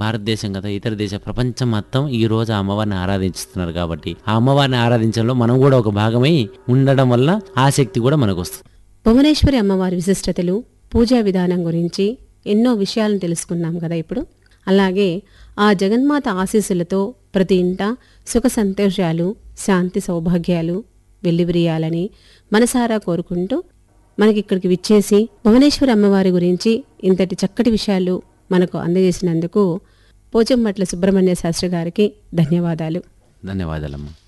భారతదేశం కదా ఇతర దేశ ప్రపంచం మొత్తం ఈ రోజు ఆ అమ్మవారిని ఆరాధిస్తున్నారు కాబట్టి ఆ అమ్మవారిని ఆరాధించడంలో మనం కూడా ఒక భాగమై ఉండడం వల్ల ఆసక్తి కూడా మనకు వస్తుంది భువనేశ్వరి అమ్మవారి విశిష్టతలు పూజా విధానం గురించి ఎన్నో విషయాలను తెలుసుకున్నాం కదా ఇప్పుడు అలాగే ఆ జగన్మాత ఆశీస్సులతో ప్రతి ఇంట సుఖ సంతోషాలు శాంతి సౌభాగ్యాలు వెల్లివిరియాలని మనసారా కోరుకుంటూ మనకి ఇక్కడికి విచ్చేసి భువనేశ్వరి అమ్మవారి గురించి ఇంతటి చక్కటి విషయాలు మనకు అందజేసినందుకు పోచంమట్ల సుబ్రహ్మణ్య శాస్త్రి గారికి ధన్యవాదాలు ధన్యవాదాలమ్మా